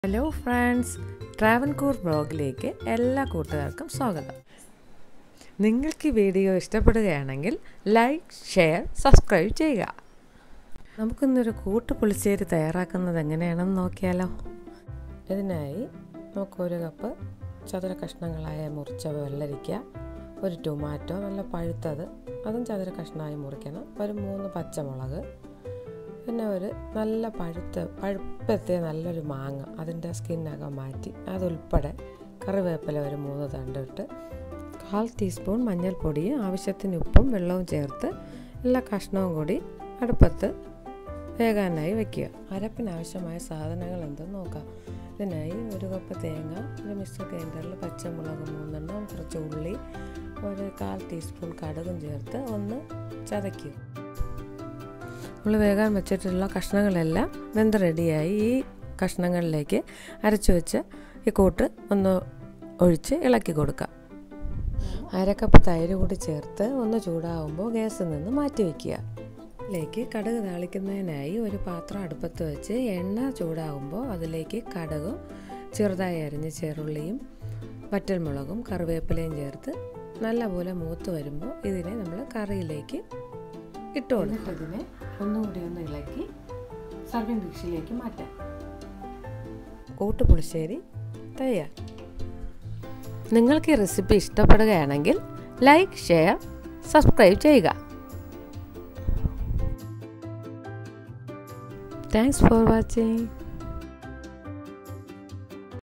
hello friends Travancore ബ്ലോഗിലേക്ക് എല്ലാ കൂട്ടുകാർക്കും സ്വാഗതം നിങ്ങൾക്ക് ഈ വീഡിയോ ഇഷ്ടപ്പെടുകയാണെങ്കിൽ ലൈക്ക് ഷെയർ സബ്സ്ക്രൈബ് ചെയ്യുക നമുക്കിന്നൊരു കൂട്ട് പുളിശ്ശേരി തയ്യാറാക്കുന്നത് എങ്ങനെയാണെന്ന് നോക്കിയാലോ ഇതിനായി നമുക്കൊരു കപ്പ് ചതുര കഷ്ണങ്ങളായ മുറിച്ച വെള്ളരിക്ക ഒരു ടൊമാറ്റോ നല്ല പഴുത്തത് അതും ചതുര കഷ്ണമായി മുറിക്കണം ഒരു മൂന്ന് പച്ചമുളക് പിന്നെ ഒരു നല്ല പഴുത്ത പഴുപ്പത്തെ നല്ലൊരു മാങ്ങ അതിൻ്റെ സ്കിന്നൊക്കെ മാറ്റി അതുൾപ്പെടെ കറിവേപ്പില ഒരു മൂന്ന് തണ്ടിട്ട് കാൽ ടീസ്പൂൺ മഞ്ഞൾപ്പൊടിയും ആവശ്യത്തിന് ഉപ്പും വെള്ളവും ചേർത്ത് എല്ലാ കഷ്ണവും കൂടി അടുപ്പത്ത് വേകാനായി വയ്ക്കുക അരപ്പിനാവശ്യമായ സാധനങ്ങൾ എന്തെന്ന് നോക്കാം ഇതിനായി ഒരു കപ്പ് തേങ്ങ ഒരു മിക്സർ ഗ്രൈൻഡറിൽ പച്ചമുളക് മൂന്നെണ്ണം കുറച്ച് ഉള്ളി ഒരു കാൽ ടീസ്പൂൺ കടുകും ചേർത്ത് ഒന്ന് ചതയ്ക്കുക നമ്മൾ വേകാൻ വെച്ചിട്ടുള്ള കഷ്ണങ്ങളെല്ലാം വെന്ത് റെഡിയായി ഈ കഷ്ണങ്ങളിലേക്ക് അരച്ചു വെച്ച് ഈ കൂട്ട് ഒന്ന് ഒഴിച്ച് ഇളക്കി കൊടുക്കാം അരക്കപ്പ് തൈര് കൂടി ചേർത്ത് ഒന്ന് ചൂടാവുമ്പോൾ ഗ്യാസിൽ നിന്ന് മാറ്റി വയ്ക്കുക അതിലേക്ക് കടുക് താളിക്കുന്നതിനായി ഒരു പാത്രം അടുപ്പത്ത് വെച്ച് എണ്ണ ചൂടാകുമ്പോൾ അതിലേക്ക് കടുകും ചെറുതായി അരിഞ്ഞ ചെറുള്ളിയും വറ്റൽമുളകും കറിവേപ്പിലയും ചേർത്ത് നല്ലപോലെ മൂത്ത് വരുമ്പോൾ ഇതിനെ നമ്മൾ കറിയിലേക്ക് ഇട്ട് കൊടുക്കും ഇതിനെ ഒന്നുകൂടി ഒന്ന് ഇളക്കി സർവിങ് ഡിഷിലേക്ക് മാറ്റാം കൂട്ടുപുളിശ്ശേരി തയ്യാർ നിങ്ങൾക്ക് ഈ റെസിപ്പി ഇഷ്ടപ്പെടുകയാണെങ്കിൽ ലൈക്ക് ഷെയർ സബ്സ്ക്രൈബ് ചെയ്യുക താങ്ക്സ് ഫോർ വാച്ചിങ്